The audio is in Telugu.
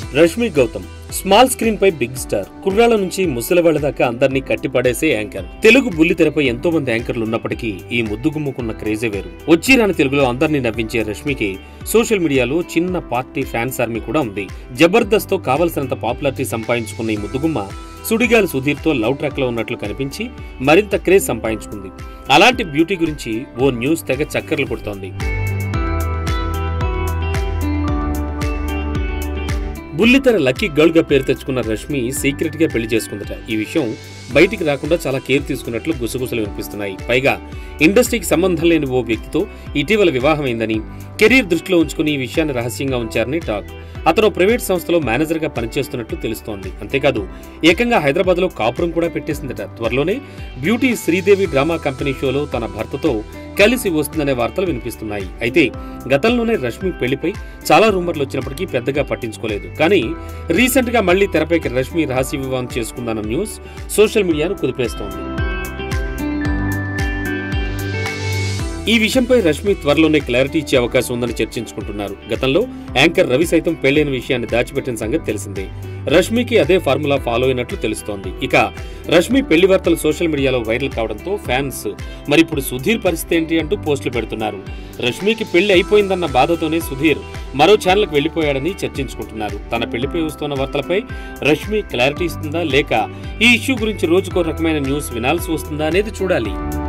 రష్మి గౌతమ్ స్మాల్ స్క్రీన్ పై బిగ్ స్టార్ కుర్రాళ్ళ నుంచి ముసలివాళ్ల దాకా అందరినీ కట్టిపడేసే యాంకర్ తెలుగు బుల్లి తెరపై ఎంతో మంది యాంకర్లు ఉన్నప్పటికీ ఈ ముద్దుగుమ్ముకున్న క్రేజే వేరు వచ్చిరాని తెలుగులో అందరినీ నవ్వించే రష్మికి సోషల్ మీడియాలో చిన్న పార్టీ ఫ్యాన్స్ ఆర్మీ కూడా ఉంది జబర్దస్త్ తో కావలసినంత పాపులారిటీ సంపాదించుకున్న ఈ ముద్దుగుమ్మ సుడిగాలి సుధీర్తో లవ్ ట్రాక్ లో ఉన్నట్లు కనిపించి మరింత క్రేజ్ సంపాదించుకుంది అలాంటి బ్యూటీ గురించి ఓ న్యూస్ తెగ చక్కర్లు కొడుతోంది బుల్లితెర లక్కీ గర్ల్ గా పేరు తెచ్చుకున్న రష్మి సీక్రెట్ గా పెళ్లి చేసుకుందట ఈ విషయం బయటికి రాకుండా చాలా కేర్ తీసుకున్నట్లు గుసగుసలు వినిపిస్తున్నాయి పైగా ఇండస్ట్రీకి సంబంధం లేని ఓ వ్యక్తితో ఇటీవల వివాహమైందని కెరీర్ దృష్టిలో ఉంచుకుని ఈ విషయాన్ని రహస్యంగా ఉంచారని టాక్ అతను ప్రైవేట్ సంస్థలో మేనేజర్ గా పనిచేస్తున్నట్లు తెలుస్తోంది అంతేకాదు ఏకంగా హైదరాబాద్ లో కాపురం కూడా పెట్టేసిందట త్వరలోనే బ్యూటీ శ్రీదేవి డ్రామా కంపెనీ షోలో తన భర్తతో కలిసి వస్తుందనే వార్తలు వినిపిస్తున్నాయి అయితే గతంలోనే రష్మి పెళ్లిపై చాలా రూమర్లు వచ్చినప్పటికీ పెద్దగా పట్టించుకోలేదు కానీ రీసెంట్ గా మళ్లీ తెరపైకి రష్మి రహస్య వివాహం చేసుకుందన్న న్యూస్ సోషల్ మీడియాను కుదిపేస్తోంది ఈ విషయంపై రష్మి త్వరలోనే క్లారిటీ ఇచ్చే అవకాశం ఉందని చర్చించుకుంటున్నారు గతంలో యాంకర్ రవి సైతం పెళ్లైన విషయాన్ని దాచిపెట్టిన సంగతి తెలిసిందే రష్మికి అదే ఫార్ములా ఫాలో అయినట్లు తెలుస్తోంది ఇక రష్మి పెళ్లి వార్తలు సోషల్ మీడియాలో వైరల్ కావడంతో ఫ్యాన్స్ మరి ఇప్పుడు సుధీర్ పరిస్థితి ఏంటి అంటూ పోస్టులు పెడుతున్నారు రష్మికి పెళ్లి అయిపోయిందన్న బాధతోనే సుధీర్ మరో ఛానల్కి వెళ్లిపోయాడని చర్చించుకుంటున్నారు తన పెళ్లిపై వస్తున్న వార్తలపై రష్మి క్లారిటీ ఇస్తుందా లేక ఈ ఇష్యూ గురించి రోజుకో రకమైన న్యూస్ వినాల్సి వస్తుందా అనేది చూడాలి